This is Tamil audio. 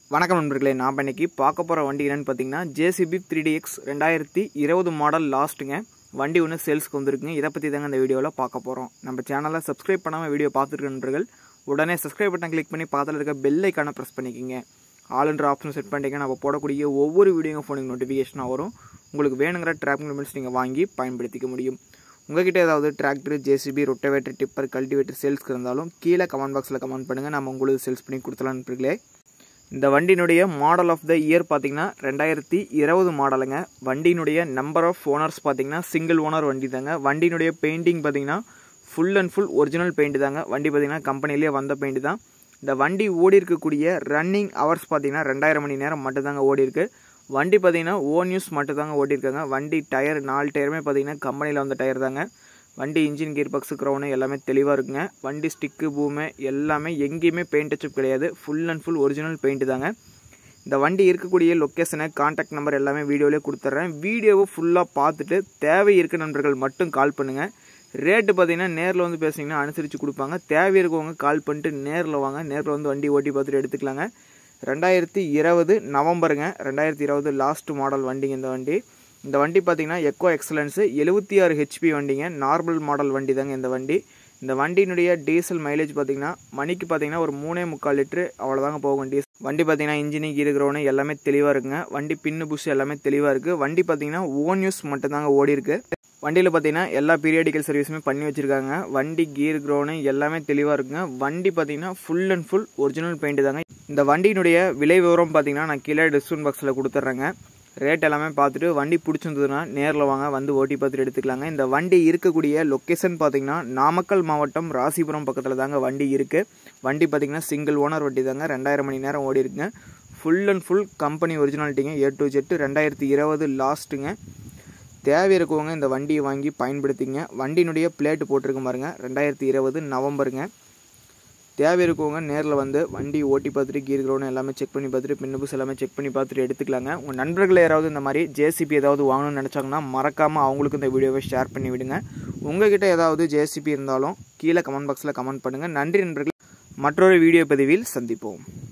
வணக்கம் நண்பர்களே நான் இப்ப இன்னைக்கு பார்க்க போகிற வண்டி என்னன்னு பார்த்தீங்கன்னா ஜேசிபி த்ரீ டிஎக்ஸ் ரெண்டாயிரத்தி இருபது மாடல் லாஸ்ட்டுங்க வண்டி ஒன்று சேல்ஸ்க்கு வந்திருக்குங்க இதை பற்றி தாங்க இந்த வீடியோவில் பார்க்க போகிறோம் நம்ம சேனலை சப்ஸ்கிரைப் பண்ணாமல் வீடியோ பார்த்துருக்க நண்பர்கள் உடனே சப்ஸ்கிரைப் பட்டன் கிளிக் பண்ணி பக்கத்தில் இருக்க பெல் ஐக்கானை ப்ரெஸ் பண்ணிக்கோங்க ஆளுன்ற ஆப்ஷன் செட் பண்ணிட்டீங்க நம்ம போடக்கூடிய ஒவ்வொரு வீடியோ ஃபோனுக்கு நோட்டிஃபிகேஷனாக வரும் உங்களுக்கு வேணுங்கிற டிராக்கிங் லிமிட்ஸ் நீங்கள் வாங்கி பயன்படுத்திக்க முடியும் உங்ககிட்ட ஏதாவது tractor JCB rotavator tipper cultivator சேல்ஸ்க்கு இருந்தாலும் கீழே கமெண்ட் பாக்ஸில் கமெண்ட் பண்ணுங்கள் நம்ம உங்களுக்கு சேல்ஸ் பண்ணி கொடுத்துலாம் நண்பர்களே இந்த வண்டியினுடைய மாடல் ஆஃப் த இயர் பார்த்தீங்கன்னா ரெண்டாயிரத்தி இருபது மாடலுங்க வண்டியினுடைய நம்பர் ஆஃப் ஓனர்ஸ் பார்த்தீங்கன்னா சிங்கிள் ஓனர் வண்டி தாங்க வண்டியினுடைய பெயிண்டிங் பார்த்தீங்கன்னா full and full original paint தாங்க வண்டி பார்த்தீங்கன்னா கம்பெனிலேயே வந்த பெயிண்ட் தான் இந்த வண்டி ஓடி இருக்கக்கூடிய ரன்னிங் ஹவர்ஸ் பார்த்தீங்கன்னா ரெண்டாயிரம் மணி நேரம் மட்டும்தாங்க ஓடி இருக்கு வண்டி பார்த்தீங்கன்னா ஓன் யூஸ் மட்டும் தாங்க ஓட்டியிருக்காங்க வண்டி டயர் நாலு டயருமே பார்த்தீங்கன்னா கம்பெனியில் வந்த டயர் தாங்க வண்டி இன்ஜின் கீர் பக்ஸு க்ரௌனு எல்லாமே தெளிவாக இருக்குங்க வண்டி ஸ்டிக்கு பூமு எல்லாமே எங்கேயுமே பெயிண்ட் டச்சப் கிடையாது full and full original paint தாங்க இந்த வண்டி இருக்கக்கூடிய லொக்கேஷனை காண்டாக்ட் நம்பர் எல்லாமே வீடியோவிலே கொடுத்துட்றேன் வீடியோவை ஃபுல்லாக பார்த்துட்டு தேவை இருக்க நண்பர்கள் மட்டும் கால் பண்ணுங்கள் ரேட்டு பார்த்தீங்கன்னா நேரில் வந்து பேசுனீங்கன்னா அனுசரித்து கொடுப்பாங்க தேவை இருக்கவங்க கால் பண்ணிட்டு நேரில் வாங்க நேரில் வந்து வண்டி ஓட்டி பார்த்துட்டு எடுத்துக்கலாங்க ரெண்டாயிரத்தி இருபது நவம்பருங்க ரெண்டாயிரத்தி இருபது லாஸ்ட் மாடல் வண்டிங்க இந்த வண்டி இந்த வண்டி பார்த்தீங்கன்னா எக்கோ எக்ஸலன்ஸு எழுபத்தி ஆறு ஹெச்பி வண்டிங்க நார்மல் மாடல் வண்டி தாங்க இந்த வண்டி இந்த வண்டியினுடைய டீசல் மைலேஜ் பார்த்தீங்கன்னா மணிக்கு பார்த்தீங்கன்னா ஒரு மூணே முக்கால் லிட்ரு அவ்வளோதாங்க போகும் டீசல் வண்டி பார்த்தீங்கன்னா இன்ஜினு இருக்கிறவனு எல்லாமே தெளிவாக இருக்குங்க வண்டி பின்னு புஷ் எல்லாமே தெளிவாக இருக்குது வண்டி பார்த்தீங்கன்னா ஓன் யூஸ் மட்டும்தாங்க ஓடி இருக்கு வண்டியில் பார்த்தீங்கன்னா எல்லா பீரியாடிக்கல் சர்வீஸுமே பண்ணி வச்சுருக்காங்க வண்டி கீர் க்ரௌனு எல்லாமே தெளிவாக இருக்குங்க வண்டி பார்த்தீங்கன்னா full and full original paint தாங்க இந்த வண்டியினுடைய விலை விவரம் பார்த்தீங்கன்னா நான் கீழே டிஸ்கவுண்ட் பாக்ஸில் கொடுத்துட்றேங்க ரேட் எல்லாமே பார்த்துட்டு வண்டி பிடிச்சிருந்ததுன்னா நேரில் வாங்க வந்து ஓட்டி பார்த்துட்டு எடுத்துக்கலாங்க இந்த வண்டி இருக்கக்கூடிய லொக்கேஷன் பார்த்தீங்கன்னா நாமக்கல் மாவட்டம் ராசிபுரம் பக்கத்தில் தாங்க வண்டி இருக்குது வண்டி பார்த்தீங்கன்னா சிங்கிள் ஓனர் வண்டி தாங்க ரெண்டாயிரம் மணி நேரம் ஓடி இருக்குங்க ஃபுல் அண்ட் ஃபுல் கம்பெனி ஒரிஜினாலிட்டிங்க ஏ டு ஜெட்டு ரெண்டாயிரத்தி இருபது லாஸ்ட்டுங்க தேவை இருக்கவங்க இந்த வண்டியை வாங்கி பயன்படுத்திங்க வண்டியினுடைய பிளேட்டு போட்டிருக்க பாருங்க ரெண்டாயிரத்தி இருபது நவம்பருங்க தேவை இருக்கவங்க நேரில் வந்து வண்டி ஓட்டி பார்த்துட்டு கீர் கிரௌண்ட் எல்லாமே செக் பண்ணி பார்த்துட்டு பின்னபுஸ் எல்லாமே செக் பண்ணி பார்த்துட்டு எடுத்துக்கலாங்க உங்கள் நண்பர்கள் யாராவது இந்த மாதிரி ஜேசிபி ஏதாவது வாங்கணும்னு நினச்சாங்கன்னா மறக்காமல் அவங்களுக்கு இந்த வீடியோவை ஷேர் பண்ணி விடுங்க உங்ககிட்ட ஏதாவது ஜேசிபி இருந்தாலும் கீழே கமெண்ட் பாக்ஸில் கமெண்ட் பண்ணுங்கள் நன்றி நண்பர்கள் மற்றொரு வீடியோ பதிவில் சந்திப்போம்